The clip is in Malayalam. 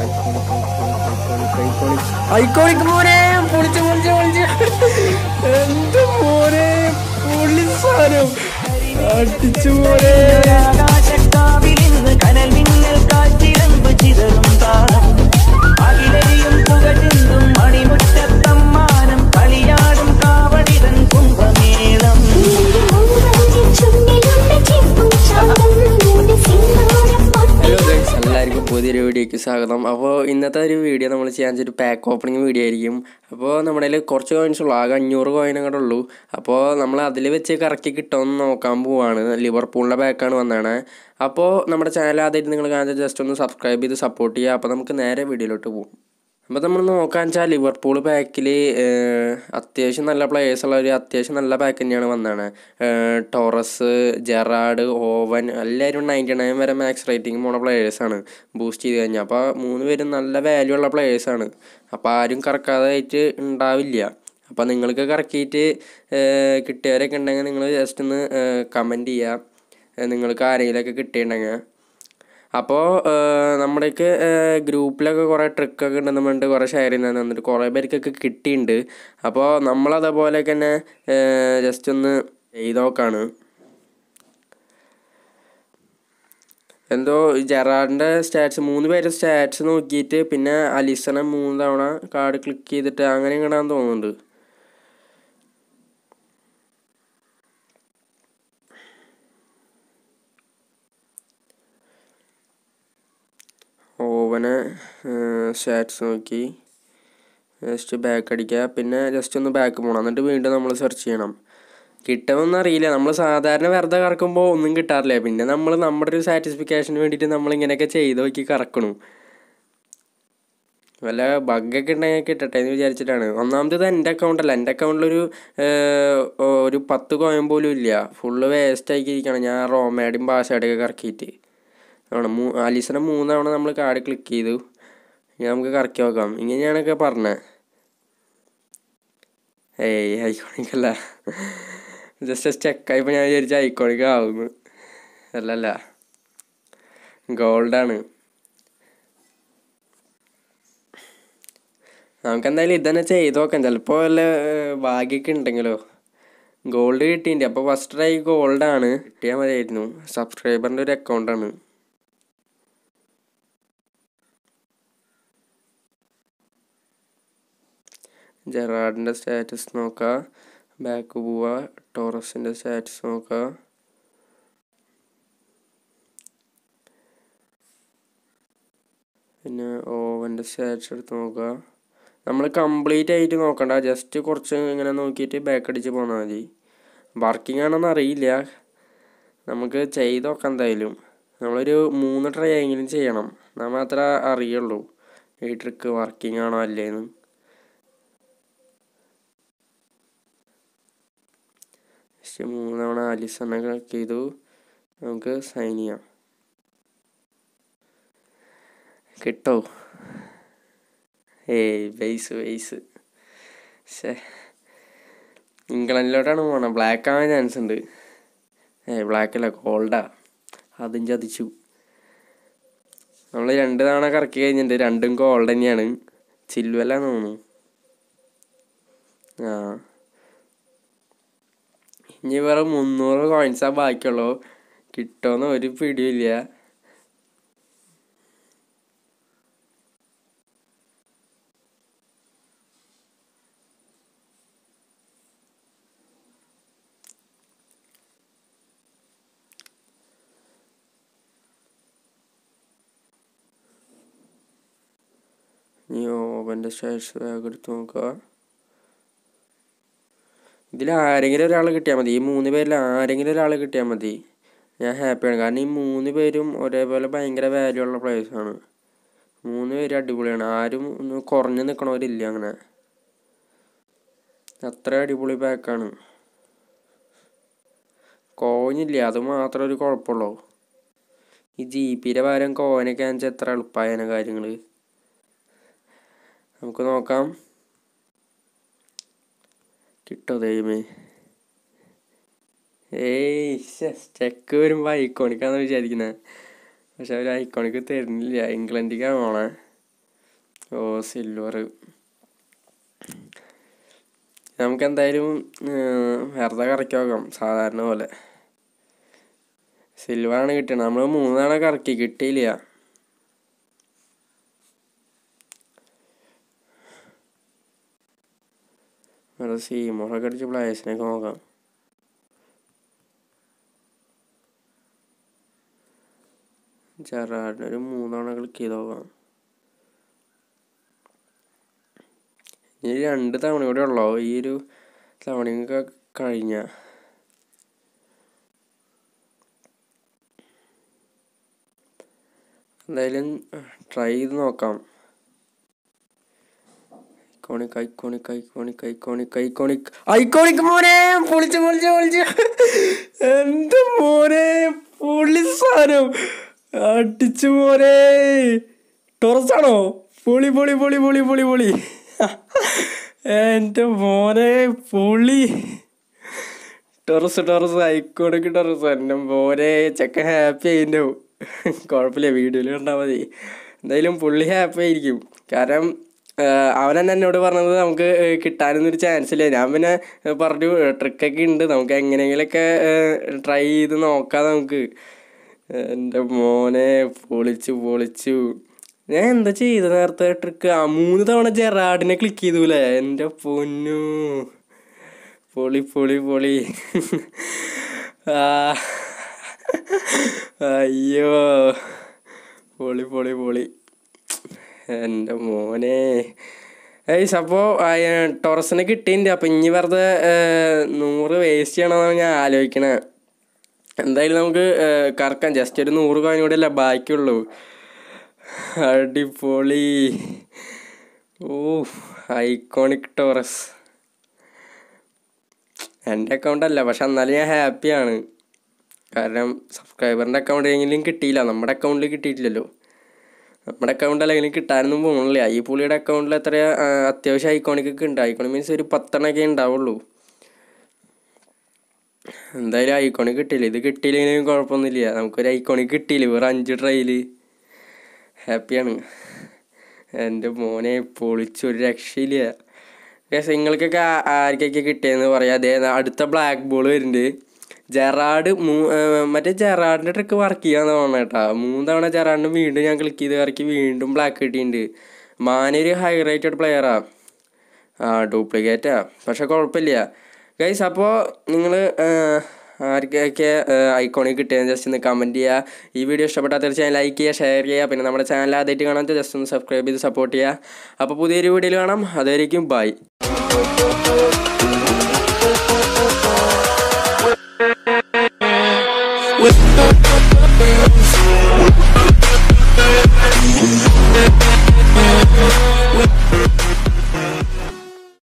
ഐക്കോണിക് മോനെ പൊളിച്ച് പൊളിച്ച് പൊളിച്ച് എന്ത് മോനെ പൊളി സാധനം അടിച്ചു മോനെ ആകാശക്കാവിലിന്ന് കനൽ മിന്നൽ കാറ്റിരമ്പ് ചിതറും താളം അകിലരിയും പുകചിന്തും മണിമുറ്റത്തമ്മാനം കളിയാടും കാവടിതൻ കുംഭമേളം ഹലോ ഗൈസ് എല്ലാവർക്കും പുതിയൊരു വീഡിയോയ്ക്ക് സ്വാഗതം അപ്പോൾ ഇന്നത്തെ ഒരു വീഡിയോ നമ്മൾ ചെയ്യാൻ ഒരു പാക്ക് ഓപ്പണിംഗ് വീഡിയോ ആയിരിക്കും അപ്പോൾ നമ്മുടെ കയ്യിൽ കുറച്ച് കോയിൻസ് ഉള്ളൂ ആകെ അഞ്ഞൂറ് കോയിൻ അങ്ങോട്ട് ഉള്ളൂ അപ്പോൾ നമ്മൾ അതിൽ വെച്ച് കറക്കി കിട്ടുമെന്ന് നോക്കാൻ പോവാണ് ലിവർപൂളിൻ്റെ പാക്കാണ് വന്നതാണ് അപ്പോൾ നമ്മുടെ ചാനൽ ആദ്യമായിട്ട് നിങ്ങൾ കാണാൻ ജസ്റ്റ് ഒന്ന് സബ്സ്ക്രൈബ് ചെയ്ത് സപ്പോർട്ട് ചെയ്യുക അപ്പോൾ നമുക്ക് നേരെ വീഡിയോയിലോട്ട് പോകും അപ്പോൾ നമ്മൾ നോക്കാൻ വെച്ചാൽ ലിവർപൂൾ പാക്കിൽ അത്യാവശ്യം നല്ല പ്ലേയേഴ്സ് ഉള്ള ഒരു അത്യാവശ്യം നല്ല പാക്ക് തന്നെയാണ് വന്നതാണ് ടോറസ് ജെറാഡ് ഓവൻ എല്ലാവരും നയൻറ്റി നയൻ വരെ മാക്സ് റേറ്റിംഗ് പോണ പ്ലേയേഴ്സാണ് ബൂസ്റ്റ് ചെയ്ത് കഴിഞ്ഞാൽ അപ്പോൾ മൂന്ന് പേരും നല്ല വാല്യൂ ഉള്ള പ്ലേയേഴ്സാണ് അപ്പോൾ ആരും കറക്കാതായിട്ട് ഉണ്ടാവില്ല അപ്പോൾ നിങ്ങൾക്ക് കറക്കിയിട്ട് കിട്ടിയവരൊക്കെ ഉണ്ടെങ്കിൽ നിങ്ങൾ ജസ്റ്റ് ഒന്ന് കമൻറ്റ് ചെയ്യുക നിങ്ങൾക്ക് ആരെങ്കിലുമൊക്കെ കിട്ടിയിട്ടുണ്ടെങ്കിൽ അപ്പോൾ നമ്മുടെയൊക്കെ ഗ്രൂപ്പിലൊക്കെ കുറേ ട്രിക്കൊക്കെ ഉണ്ടെന്ന് പറഞ്ഞിട്ട് കുറേ ഷെയർ ചെയ്യുന്നത് എന്നിട്ട് കുറേ പേർക്കൊക്കെ കിട്ടിയിട്ടുണ്ട് അപ്പോൾ നമ്മളതേപോലെ തന്നെ ജസ്റ്റ് ഒന്ന് ചെയ്ത് നോക്കാണ് എന്തോ ജെറാഡിൻ്റെ സ്റ്റാറ്റ്സ് മൂന്ന് പേര് സ്റ്റാറ്റ്സ് നോക്കിയിട്ട് പിന്നെ അലിസനെ മൂന്ന് തവണ കാർഡ് ക്ലിക്ക് ചെയ്തിട്ട് അങ്ങനെ ഇങ്ങടാന്ന് തോന്നുന്നുണ്ട് ഓവന് സ്റ്റാറ്റ്സ് നോക്കി ജസ്റ്റ് ബാക്ക് അടിക്കുക പിന്നെ ജസ്റ്റ് ഒന്ന് ബാക്ക് പോകണം എന്നിട്ട് വീണ്ടും നമ്മൾ സെർച്ച് ചെയ്യണം കിട്ടുമെന്ന് അറിയില്ല നമ്മൾ സാധാരണ വെറുതെ കറക്കുമ്പോൾ ഒന്നും കിട്ടാറില്ല പിന്നെ നമ്മൾ നമ്മുടെ ഒരു സാറ്റിസ്ഫിക്കേഷന് വേണ്ടിയിട്ട് നമ്മൾ ഇങ്ങനെയൊക്കെ ചെയ്ത് നോക്കി കറക്കണു വല്ല ബഗ്ഗൊക്കെ ഉണ്ടെങ്കിൽ കിട്ടട്ടെ എന്ന് വിചാരിച്ചിട്ടാണ് ഒന്നാമത് ഇത് എൻ്റെ അക്കൗണ്ടല്ല എൻ്റെ അക്കൗണ്ടിലൊരു ഒരു പത്ത് കോയം പോലും ഇല്ല ഫുള്ള് വേസ്റ്റ് ആക്കിയിരിക്കണം ഞാൻ റോമേഡും പാസ്വേഡൊക്കെ കറക്കിയിട്ട് ആണ് മൂ അലീസിനെ മൂന്ന് തവണ നമ്മൾ കാർഡ് ക്ലിക്ക് ചെയ്തു ഇനി നമുക്ക് കറക്കി നോക്കാം ഇങ്ങനെയാണൊക്കെ പറഞ്ഞത് ഏയ് ഐക്കോണിക് അല്ല ജസ്റ്റ് സ്റ്റെക്കായപ്പോൾ ഞാൻ വിചാരിച്ച ഐക്കോണിക് ആവുന്നു അല്ലല്ല ഗോൾഡാണ് നമുക്ക് എന്തായാലും ഇതന്നെ ചെയ്ത് നോക്കാം ചിലപ്പോൾ വല്ല ഭാഗ്യമൊക്കെ ഉണ്ടെങ്കിലോ ഗോൾഡ് കിട്ടിയിട്ടുണ്ട് അപ്പോൾ ഫസ്റ്റ് ട്രൈ ഗോൾഡാണ് കിട്ടിയാൽ മതിയായിരുന്നു സബ്സ്ക്രൈബറിൻ്റെ ഒരു അക്കൗണ്ടാണ് ജെറാഡിൻ്റെ സ്റ്റാറ്റസ് നോക്കുക ബാക്ക് പോവുക ടോറസിൻ്റെ സ്റ്റാറ്റസ് നോക്കുക പിന്നെ ഓവൻ്റെ സ്റ്റാറ്റസ് എടുത്ത് നോക്കുക നമ്മൾ കംപ്ലീറ്റ് ആയിട്ട് നോക്കണ്ട ജസ്റ്റ് കുറച്ച് ഇങ്ങനെ നോക്കിയിട്ട് ബാക്ക് അടിച്ച് പോന്നാൽ മതി വർക്കിംഗ് ആണെന്ന് അറിയില്ല നമുക്ക് ചെയ്ത് നോക്കാം എന്തായാലും നമ്മളൊരു മൂന്ന് ട്രൈ എങ്കിലും ചെയ്യണം എന്നാൽ മാത്രമേ അറിയുള്ളൂ ഈ ട്രിക്ക് വർക്കിംഗ് ആണോ അല്ലേന്ന് ജസ്റ്റ് മൂന്ന് തവണ ആലിസനെ ക്ലിക്ക് ചെയ്തു നമുക്ക് സൈൻ ചെയ്യാം കിട്ടോ ഏയ് ബേസ് ബേസ് ശേ ഇംഗ്ലണ്ടിലോട്ടാണ് പോകണം ബ്ലാക്ക് ആവാൻ ചാൻസ് ഉണ്ട് ഏയ് ബ്ലാക്ക് അല്ല ഗോൾഡാ അതും ചതിച്ചു നമ്മൾ രണ്ട് തവണ കറക്കി കഴിഞ്ഞിട്ടുണ്ട് രണ്ടും ഗോൾഡ് തന്നെയാണ് ചില്ലുവല്ലാന്ന് തോന്നുന്നു ആ ഇനി വേറെ മുന്നൂറ് കോയിൻസാ ബാക്കിയുള്ളൂ കിട്ടുമെന്ന് ഒരു പിടിയില്ല ഇനി ഓവൻ്റെ സ്റ്റാറ്റസ് ബാഗ് എടുത്ത് നോക്കുക ഇതിൽ ആരെങ്കിലും ഒരാൾ കിട്ടിയാൽ മതി ഈ മൂന്ന് പേരിൽ ആരെങ്കിലും ഒരാൾ കിട്ടിയാൽ മതി ഞാൻ ഹാപ്പിയാണ് കാരണം ഈ മൂന്ന് പേരും ഒരേപോലെ ഭയങ്കര വാല്യൂ ഉള്ള പ്ലേയേഴ്സാണ് മൂന്ന് പേരും അടിപൊളിയാണ് ആരും ഒന്ന് കുറഞ്ഞ് നിൽക്കണവരില്ല അങ്ങനെ അത്ര അടിപൊളി പാക്കാണ് കോയിനില്ല അത് മാത്രം ഒരു കുഴപ്പമുള്ളൂ ഈ ജി പിയുടെ പകരം കോയിനൊക്കെ ആണെന്ന് വെച്ചാൽ എത്ര എളുപ്പമായതിനെ കാര്യങ്ങൾ നമുക്ക് നോക്കാം കിട്ടോ ദൈവമേ ഏയ് ചെക്ക് വരുമ്പോൾ ഐക്കോണിക്കാന്ന് വിചാരിക്കുന്നത് പക്ഷെ അവർ ഐക്കോണിക്ക് തരുന്നില്ല ഇംഗ്ലണ്ടിക്കാണ് പോണേ ഓ സിൽവർ നമുക്ക് എന്തായാലും വെറുതെ കറക്കി നോക്കാം സാധാരണ പോലെ സിൽവറാണ് കിട്ടണത് നമ്മൾ മൂന്നാണ് കറക്കി കിട്ടിയില്ല അത് സീമോളൊക്കെ അടിച്ച് പ്ലേസിനൊക്കെ നോക്കാം ജെറാഡിന് ഒരു മൂന്നെണ്ണം ക്ലിക്ക് ചെയ്ത് നോക്കാം ഇനി രണ്ട് തവണ കൂടെ ഉള്ളോ ഈ ഒരു തവണയൊക്കെ കഴിഞ്ഞ എന്തായാലും ട്രൈ ചെയ്ത് നോക്കാം iconic iconic iconic iconic iconic iconic മോനെ പൊളിച്ച് പൊളിച്ച് പൊളിച്ച് എന്ത് മോനെ പൊളി സാധനം അടിച്ചു മോനെ ടൊറസാണോ പൊളി പൊളി പൊളി പൊളി പൊളി പൊളി എൻ്റെ മോനെ പൊളി ടെറസ് ടെറസ് ഐക്കോണിക് ടെറസ് എൻ്റെ മോനെ ചെക്കൻ ഹാപ്പി ആയിട്ടുണ്ടാവും കുഴപ്പമില്ല വീഡിയോയിൽ കണ്ടാൽ മതി എന്തായാലും പുള്ളി ഹാപ്പി ആയിരിക്കും കാരണം അവൻ തന്നെ എന്നോട് പറഞ്ഞത് നമുക്ക് കിട്ടാനൊന്നും ഒരു ചാൻസ് ഇല്ല ഞാൻ പിന്നെ പറഞ്ഞു ട്രിക്കൊക്കെ ഉണ്ട് നമുക്ക് എങ്ങനെയെങ്കിലൊക്കെ ട്രൈ ചെയ്ത് നോക്കാം നമുക്ക് എൻ്റെ മോനെ പൊളിച്ചു പൊളിച്ചു ഞാൻ എന്താ ചെയ്ത നേരത്തെ ട്രിക്ക് ആ മൂന്ന് തവണ ജെറാഡിനെ ക്ലിക്ക് ചെയ്തൂലേ എൻ്റെ പൊന്നു പൊളി പൊളി പൊളി ആ അയ്യോ പൊളി പൊളി പൊളി എൻ്റെ മോനെ ഏയ്സ് അപ്പോൾ ടൊറസിനെ കിട്ടിയിട്ടുണ്ട് അപ്പം ഇനി വെറുതെ നൂറ് വേസ്റ്റ് ചെയ്യണമെന്നാണ് ഞാൻ ആലോചിക്കണേ എന്തായാലും നമുക്ക് കറക്കാം ജസ്റ്റ് ഒരു നൂറ് കോയിൻ കൂടെ അല്ല ബാക്കിയുള്ളൂ അടിപൊളി ഓ ഐക്കോണിക് ടോറസ് എൻ്റെ അക്കൗണ്ട് അല്ല പക്ഷെ എന്നാലും ഞാൻ ഹാപ്പിയാണ് കാരണം സബ്സ്ക്രൈബറിൻ്റെ അക്കൗണ്ട് എങ്കിലും കിട്ടിയില്ല നമ്മുടെ അക്കൗണ്ടിൽ കിട്ടിയിട്ടില്ലല്ലോ നമ്മുടെ അക്കൗണ്ട് അല്ലെങ്കിലും കിട്ടാനൊന്നും പോകണില്ല ഈ പുള്ളിയുടെ അക്കൗണ്ടിൽ എത്ര അത്യാവശ്യം ഐക്കോണിക് ഒക്കെ ഉണ്ട് ഐക്കോണിക് മീൻസ് ഒരു പത്തെണ്ണൊക്കെ ഉണ്ടാവുള്ളൂ എന്തായാലും ഐക്കോണിക് കിട്ടിയില്ല ഇത് കിട്ടിയില്ലെങ്കിലും കുഴപ്പമൊന്നുമില്ല നമുക്കൊരു ഐക്കോണിക് കിട്ടിയില്ല വേറെ അഞ്ച് ട്രയൽ ഹാപ്പിയാണ് എൻ്റെ മോനെ പൊളിച്ച് ഒരു രക്ഷയില്ല ഗസ് നിങ്ങൾക്കൊക്കെ ആർക്കൊക്കെ കിട്ടിയെന്ന് പറയാം അതേ അടുത്ത ബ്ലാക്ക് ബോൾ വരുന്നുണ്ട് ജെറാഡ് മൂ മറ്റേ ജെറാഡിൻ്റെ ട്രിക്ക് വർക്ക് ചെയ്യാന്ന് തോന്നണം കേട്ടാ മൂന്ന് തവണ ജെറാഡിന് വീണ്ടും ഞാൻ ക്ലിക്ക് ചെയ്ത് കറക്കി വീണ്ടും ബ്ലാക്ക് കിട്ടിയിട്ടുണ്ട് മാനൊരു ഹൈ റേറ്റഡ് പ്ലെയറാ ആ ഡ്യൂപ്ലിക്കേറ്റാ പക്ഷെ കുഴപ്പമില്ല ഗൈസ് അപ്പോൾ നിങ്ങൾ ആർക്കൊക്കെ ഐക്കോണിക് കിട്ടിയെന്ന് ജസ്റ്റ് ഒന്ന് കമൻറ്റ് ചെയ്യുക ഈ വീഡിയോ ഇഷ്ടപ്പെട്ടാൽ തീർച്ചയായും ലൈക്ക് ചെയ്യുക ഷെയർ ചെയ്യുക പിന്നെ നമ്മുടെ ചാനൽ ആദ്യമായിട്ട് കാണാൻ ജസ്റ്റ് ഒന്ന് സബ്സ്ക്രൈബ് ചെയ്ത് സപ്പോർട്ട് ചെയ്യുക അപ്പോൾ പുതിയൊരു വീഡിയോയിൽ കാണാം അതായിരിക്കും ബൈ with